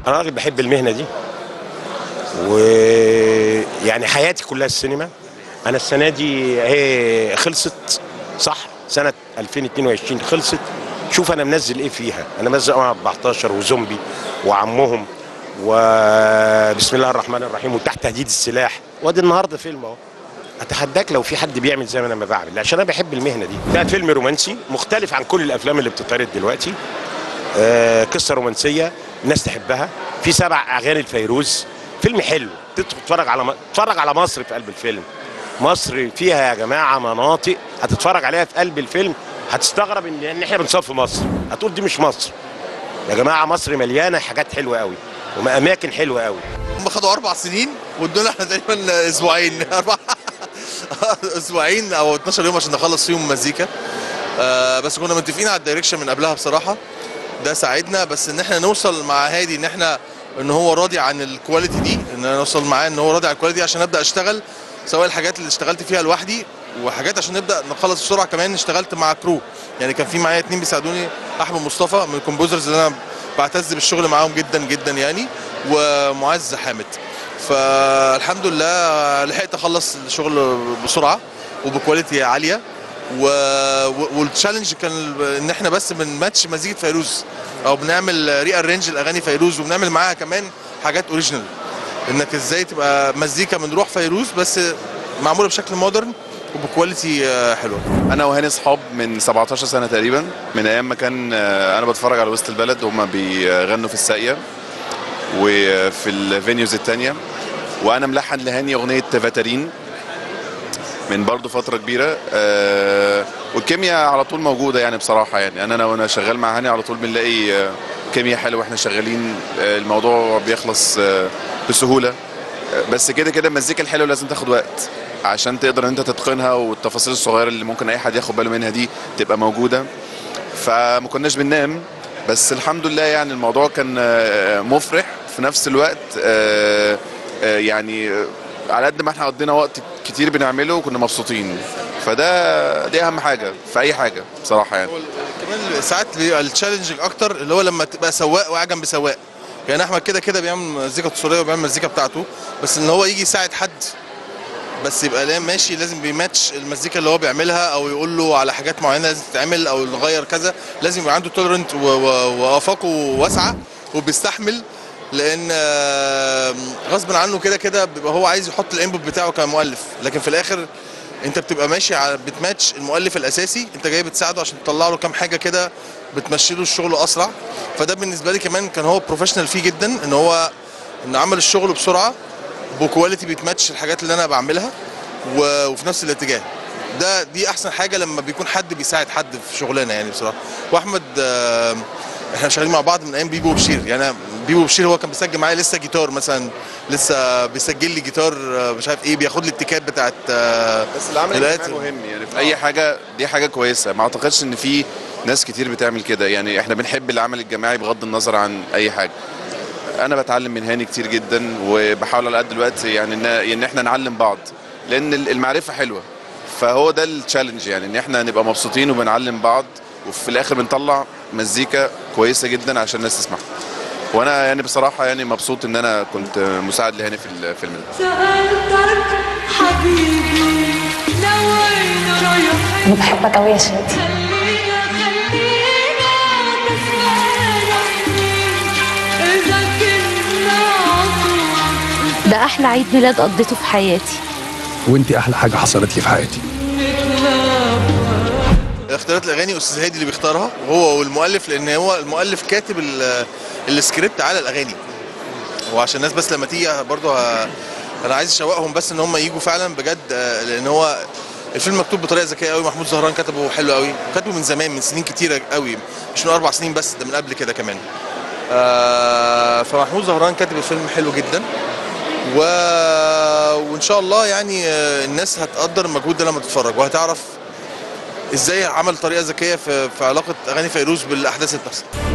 انا راجل بحب المهنه دي ويعني حياتي كلها السينما انا السنه دي اهي خلصت صح سنه 2022 خلصت شوف انا منزل ايه فيها انا منزل 14 وزومبي وعمهم وبسم الله الرحمن الرحيم وتحت تهديد السلاح وادي النهارده فيلم اهو اتحداك لو في حد بيعمل زي ما انا ما بعمل عشان انا بحب المهنه دي ده فيلم رومانسي مختلف عن كل الافلام اللي بتتعرض دلوقتي آه قصه رومانسيه الناس تحبها في سبع اغاني الفيروز فيلم حلو تدخل تتفرج على تتفرج على مصر في قلب الفيلم مصر فيها يا جماعه مناطق هتتفرج عليها في قلب الفيلم هتستغرب ان ان احنا بنصور في مصر هتقول دي مش مصر يا جماعه مصر مليانه حاجات حلوه قوي واماكن حلوه قوي هم خدوا اربع سنين وادونا احنا تقريبا اسبوعين اربع اسبوعين او 12 يوم عشان نخلص فيهم مزيكا آه بس كنا متفقين على الدايركشن من قبلها بصراحه ده ساعدنا بس ان احنا نوصل مع هادي ان احنا ان هو راضي عن الكواليتي دي ان انا اوصل معاه ان هو راضي عن الكواليتي دي عشان ابدا اشتغل سواء الحاجات اللي اشتغلت فيها لوحدي وحاجات عشان نبدا نخلص بسرعه كمان اشتغلت مع كرو يعني كان في معايا اتنين بيساعدوني احمد مصطفى من الكومبوزرز اللي انا بعتز بالشغل معاهم جدا جدا يعني ومعز حامد فالحمد لله لحقت اخلص الشغل بسرعه وبكواليتي عاليه و... والتشالنج كان ان احنا بس بنماتش مزيكه فيروز او بنعمل ري ارينج الاغاني فيروز وبنعمل معاها كمان حاجات اوريجينال انك ازاي تبقى مزيكا من روح فيروز بس معموله بشكل مودرن وبكواليتي حلوه انا وهاني صحاب من 17 سنه تقريبا من ايام ما كان انا بتفرج على وسط البلد وهم بيغنوا في الساقيه وفي الفينيوز التانية وانا ملحن لهاني اغنيه فاترين من برضه فتره كبيره أه والكيمياء على طول موجوده يعني بصراحه يعني انا وانا شغال مع هاني على طول بنلاقي كيمياء حلوه واحنا شغالين الموضوع بيخلص بسهوله بس كده كده المزيكا الحلوه لازم تاخد وقت عشان تقدر ان انت تتقنها والتفاصيل الصغيره اللي ممكن اي حد ياخد باله منها دي تبقى موجوده فما كناش بننام بس الحمد لله يعني الموضوع كان مفرح في نفس الوقت يعني على قد ما احنا قضينا وقت كتير بنعمله وكنا مبسوطين فده دي اهم حاجه في اي حاجه بصراحه يعني كمان ساعات بيبقى التشالنجنج اكتر اللي هو لما تبقى سواق وقاعد جنب سواق يعني احمد كده كده بيعمل مزيكا تصويريه وبيعمل المزيكا بتاعته بس ان هو يجي يساعد حد بس يبقى ماشي لازم بيماتش المزيكا اللي هو بيعملها او يقول له على حاجات معينه لازم تتعمل او نغير كذا لازم يبقى عنده تولرنت وافاقه واسعه وبيستحمل لان غصب عنه كده كده بيبقى هو عايز يحط الانبوت بتاعه كمؤلف لكن في الاخر انت بتبقى ماشي على بتماتش المؤلف الاساسي انت جاي بتساعده عشان تطلع له كام حاجه كده بتمشي له الشغل اسرع فده بالنسبه لي كمان كان هو بروفيشنال فيه جدا ان هو ان عمل الشغل بسرعه بكواليتي بتماتش الحاجات اللي انا بعملها وفي نفس الاتجاه ده دي احسن حاجه لما بيكون حد بيساعد حد في شغلانه يعني بصراحه واحمد احنا شغالين مع بعض من ايام بيبو وبشير يعني بيبو وبشير هو كان بيسجل معايا لسه جيتار مثلا لسه بيسجل لي جيتار مش عارف ايه بياخد لي التيكات بتاعت بس العمل الجماعي مهم يعني في اي حاجه دي حاجه كويسه ما اعتقدش ان في ناس كتير بتعمل كده يعني احنا بنحب العمل الجماعي بغض النظر عن اي حاجه انا بتعلم من هاني كتير جدا وبحاول على قد الوقت يعني ان ان احنا نعلم بعض لان المعرفه حلوه فهو ده التشالنج يعني ان احنا نبقى مبسوطين وبنعلم بعض وفي الاخر بنطلع مزيكا كويسه جدا عشان الناس تسمعها وانا يعني بصراحه يعني مبسوط ان انا كنت مساعد لهاني في الفيلم ده سألتك حبيبي لوين رايح انا بحبك قوي يا شادي خلينا خلينا تسمعنا إذا كنا عطوا ده احلى عيد ميلاد قضيته في حياتي وانت احلى حاجه حصلت لي في حياتي اختيارات الاغاني استاذ هادي اللي بيختارها وهو والمؤلف لان هو المؤلف كاتب ال- السكريبت على الاغاني وعشان الناس بس لما تيجي برضه ه... انا عايز اشوقهم بس ان هم يجوا فعلا بجد آه، لان هو الفيلم مكتوب بطريقه ذكيه قوي محمود زهران كتبه حلو قوي كتبه من زمان من سنين كتيره قوي مش من اربع سنين بس ده من قبل كده كمان آه فمحمود زهران كاتب الفيلم حلو جدا و... وان شاء الله يعني آه، الناس هتقدر المجهود ده لما تتفرج وهتعرف ازاي عمل طريقه ذكيه في في علاقه اغاني فيروز بالاحداث اللي بتحصل